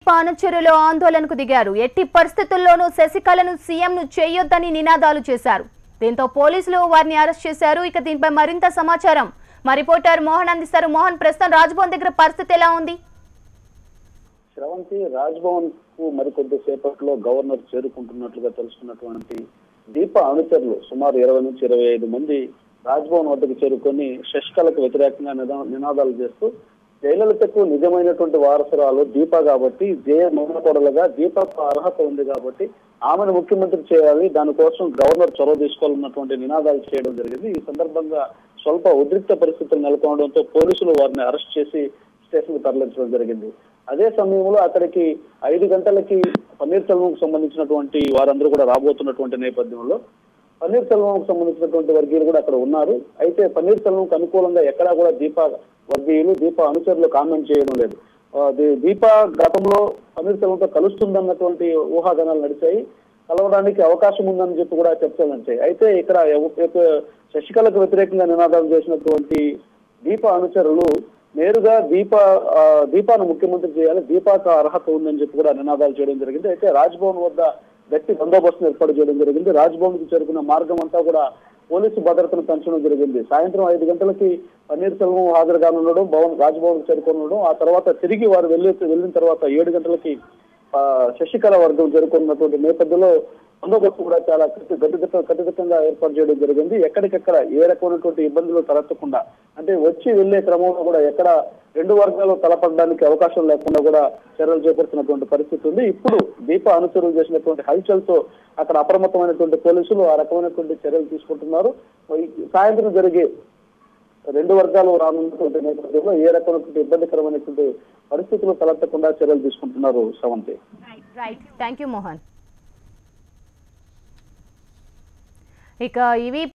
పానచెరులో ఆందోళనకు దిగారు ఎట్టి పరిస్థితుల్లోనూ శశికళను సీఎంను చేయొద్దని నినాదాలు చేశారు దీంతో పోలీసులు వారిని అరెస్ట్ చేశారు ఇక దీనిపై మరింత సమాచారం మా రిపోర్టర్ మోహన్ అందిస్తారు మోహన్ ప్రస్తుతం రాజ్భవన్ దగ్గర పరిస్థితి ఎలా ఉంది శ్రవంతి రాజ్భవన్ కు మరికొద్ది సేపట్లో గవర్నర్ చేరుకుంటున్నట్లుగా తెలుసుకున్నటువంటి దీప అనుచరులు సుమారు ఇరవై నుంచి ఇరవై ఐదు మంది రాజ్భవన్ వద్దకు చేరుకొని శశికళకు వ్యతిరేకంగా నిదా- నినాదాలు చేస్తూ జయలలితకు నిజమైనటువంటి వారసురాలు దీప కాబట్టి జయ మొదలకొడలుగా దీపకు అర్హత ఉంది కాబట్టి ఆమెను ముఖ్యమంత్రి చేయాలి దానికోసం గవర్నర్ చొరవ తీసుకోవాలన్నటువంటి నినాదాలు చేయడం జరిగింది ఈ సందర్భంగా స్వల్ప ఉద్రిక్త పరిస్థితులు నెలకొనడంతో పోలీసులు వారిని అరెస్ట్ చేసి స్టేషన్ కు తరలించడం జరిగింది అదే సమయంలో అక్కడికి ఐదు గంటలకి పన్నీర్ సెల్వంకు సంబంధించినటువంటి వారందరూ కూడా రాబోతున్నటువంటి నేపథ్యంలో పన్నీర్ సెల్వంకు సంబంధించినటువంటి వర్గీయులు కూడా అక్కడ ఉన్నారు అయితే పన్నీర్ సెల్వంకు అనుకూలంగా ఎక్కడా కూడా దీప వర్గీయులు దీప అనుచరులు కామెంట్ చేయడం లేదు ఆ, దీ- దీప గతంలో పన్నీర్ సెల్వంతో కలుస్తుందన్నటువంటి ఊహాగానాలు నడిచాయి కలవడానికి అవకాశం ఉందని చెప్పి కూడా చర్చలు నడిచాయి అయితే ఇక్కడ ఎవ- ఎవ- శశికళకు వ్యతిరేకంగా నినాదాలు చేసినటువంటి దీప అనుచరులు నేరుగా దీప ఆ, దీపాను ముఖ్యమంత్రి చేయాలి దీపాకు అర్హత ఉందని చెప్పి కూడా నినాదాలు చేయడం జరిగింది అయితే రాజ్భవన్ వద్ద గట్టి బందోబస్తును ఏర్పాటు చేయడం జరిగింది రాజ్భవన్ కు చేరుకున్న మార్గం అంతా కూడా పోలీసు భద్రతను పెంచడం జరిగింది సాయంత్రం ఐదు గంటలకి పన్నీర్ సెల్వం హాజరు కానుండడం భవన్ రాజ్భవన్ కు చేరుకునడం ఆ తర్వాత తిరిగి వారు వెళ్ళి వెళ్ళిన తర్వాత ఏడు గంటలకి ఆ, శశికళ వర్గం చేరుకున్నటువంటి నేపథ్యంలో బందోబస్తు కూడా చాలా కట్టి- కట్టుదిట్ట కట్టుదిట్టంగా ఏర్పాటు చేయడం జరిగింది ఎక్కడికెక్కడ ఏ రకమైనటువంటి ఇబ్బందులు తలెత్తకుండా అంటే వచ్చి వెళ్లే క్రమంలో కూడా ఎక్కడ రెండు వర్గాలు తలపడడానికి అవకాశం లేకుండా కూడా చర్యలు చేపడుతున్నటువంటి పరిస్థితి ఉంది ఇప్పుడు దీప అనుసరులు చేసినటువంటి హల్చల్తో అక్కడ అప్రమత్తమైనటువంటి పోలీసులు ఆ రకమైనటువంటి చర్యలు తీసుకుంటున్నారు ఈ సాయంత్రం జరిగే రెండు వర్గాలు రానున్నటువంటి నేపథ్యంలో ఏ రకమైనటువంటి ఇబ్బందికరమైనటువంటి పరిస్థితులు తలెత్తకుండా చర్యలు తీసుకుంటున్నారు Sravanthi right thank you Mohan ఇక ఇవి